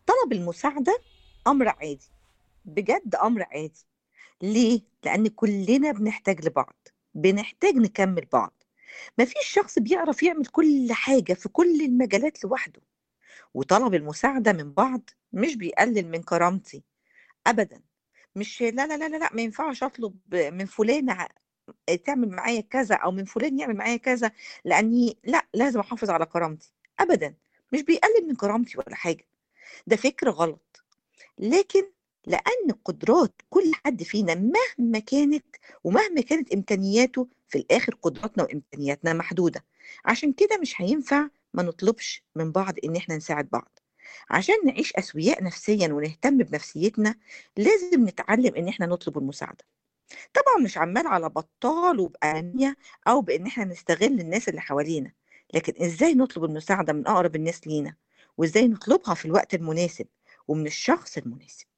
طلب المساعدة أمر عادي بجد أمر عادي ليه؟ لأن كلنا بنحتاج لبعض بنحتاج نكمل بعض مفيش شخص بيعرف يعمل كل حاجة في كل المجالات لوحده وطلب المساعدة من بعض مش بيقلل من كرامتي أبدا مش لا لا لا لا لا ما ينفعش أطلب من فلانة ع- تعمل معايا كذا أو من فلان يعمل معايا كذا لأني لا لازم أحافظ على كرامتي أبدا مش بيقلل من كرامتي ولا حاجة ده فكر غلط لكن لأن قدرات كل حد فينا مهما كانت ومهما كانت إمكانياته في الآخر قدراتنا وإمكانياتنا محدودة عشان كده مش هينفع ما نطلبش من بعض إن إحنا نساعد بعض عشان نعيش أسوياء نفسيا ونهتم بنفسيتنا لازم نتعلم إن إحنا نطلب المساعدة طبعا مش عمال على بطال وبأنانية أو بإن إحنا نستغل الناس اللي حوالينا لكن إزاي نطلب المساعدة من أقرب الناس لينا وإزاي نطلبها في الوقت المناسب ومن الشخص المناسب